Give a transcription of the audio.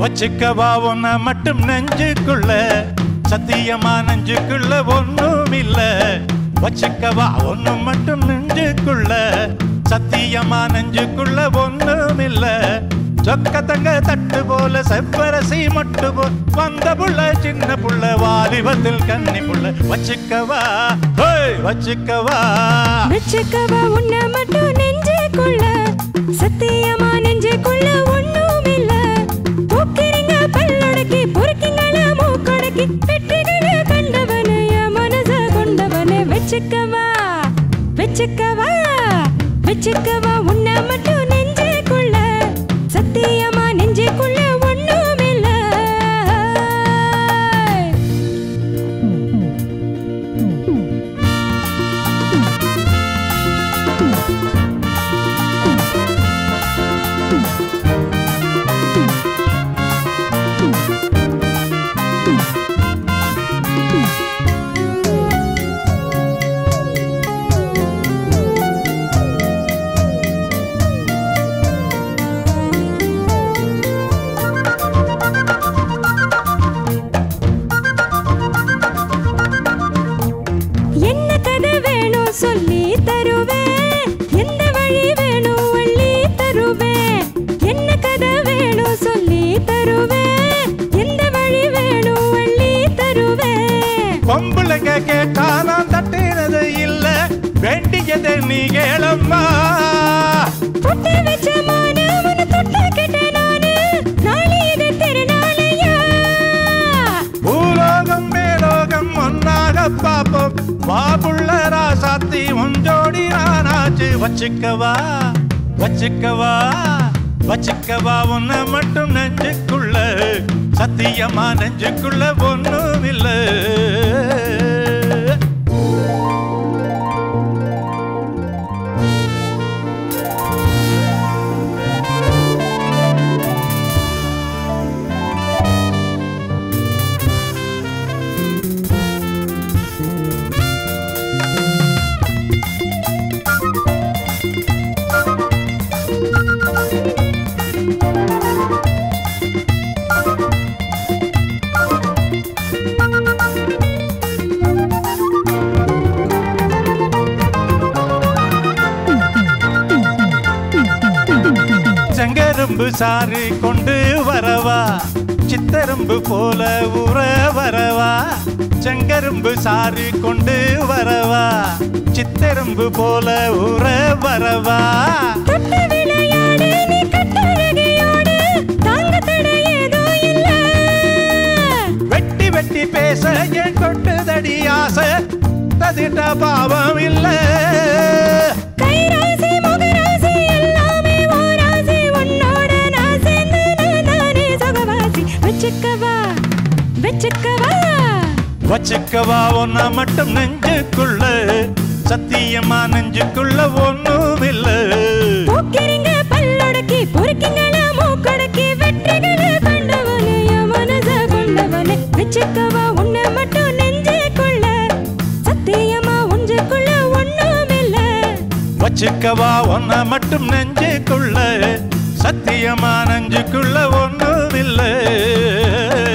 வச்சுக்கவா உன்னை மட்டும் நெஞ்சுக்குள்ள சத்தியமா நெஞ்சுக்குள்ள ஒண்ணும் இல்ல வச்சுக்கவா ஒண்ணு மட்டும் நெஞ்சுக்குள்ள சத்தியமா நெஞ்சுக்குள்ள ஒண்ணும் இல்ல சொக்க தங்க தட்டு போல செப்பரசி மட்டு போல் வந்த புள்ள சின்ன புள்ள வாலிபத்தில் கன்னி புள்ள வச்சுக்கவா ஹோய் வச்சுக்கவா வச்சுக்கவா உன்னை மட்டும் நெஞ்சுக்குள்ள சத்தியமா நெஞ்சுக்குள்ள ஒண்ணும் இல்ல போக்கிறீங்க பல்லடக்கி பொறுக்கிங்கள மூக்கடக்கி வெற்றிகளை கண்டவனே என் மனச கொண்டவனே வச்சுக்கவா வச்சுக்கவா வச்சுக்கவா உன்னை மட்டும் நெஞ்சுக்குள்ள சத்தியமா நெஞ்சுக்குள்ள ஒண்ணும் இல்ல என்ன கதை வேணும் சொல்லி தருவேன் எந்த வழி வேணும் வள்ளி தருவேன் என்ன கதை வேணும் சொல்லி தருவேன் எந்த வழி வேணும் வள்ளி தருவேன் பொம்பளைங்க கேட்டா நான் தட்டினது இல்ல வேண்டியதை நீ கேளம்மா பொட்டு வச்ச மானு உன தொட்டு கிட்ட நானு நாளை இது திருநாளையா பூலோகம் மேலோகம் ஒன்னாக பாப்போம் பாபுள்ள ராசாத்தி உஞ்சோடி நானாச்சு வச்சுக்கவா வச்சுக்கவா வச்சுக்கவா உன்னை மட்டும் நெஞ்சுக்குள்ள சத்தியமா நெஞ்சுக்குள்ள ஒண்ணும் இல்ல செங்கரும்பு சாறு கொண்டு வரவா சித்தரும்பு போல உற வரவா செங்கரும்பு சாறு கொண்டு வரவா சித்தரும்பு போல உற வரவா தொட்டு விளையாடு நீ கட்டழகையோடு தாங்க தடை ஏதோ இல்ல வெட்டி வெட்டி பேச என் கொட்டுதடி ஆசை ததிட்ட பாவம் இல்ல கைராசி முகராசி எல்லாமே ஓராசி உன்னோட நான் சேர்ந்து நான் தானே சுகவாசி வச்சுக்கவா வச்சுக்கவா வச்சுக்கவா ஒன்ன மட்டும் நெஞ்சுக்குள்ள சத்தியமா நெஞ்சுக்குள்ள ஒண்ணும் இல்ல போக்கிறீங்க பல்லொடக்கி பொறுக்கிங்கள மூக்கடக்கி வெற்றிகளை கண்டவனே என் மனச கொண்டவனே வச்சுக்கவா உன்னை மட்டும் நெஞ்சுக்குள்ள சத்தியமா ஒன்றுக்குள்ள ஒண்ணும் இல்ல வச்சுக்கவா ஒன்ன மட்டும் நெஞ்சுக்குள்ள சத்தியமா நெஞ்சுக்குள்ள ஒண்ணும் இல்ல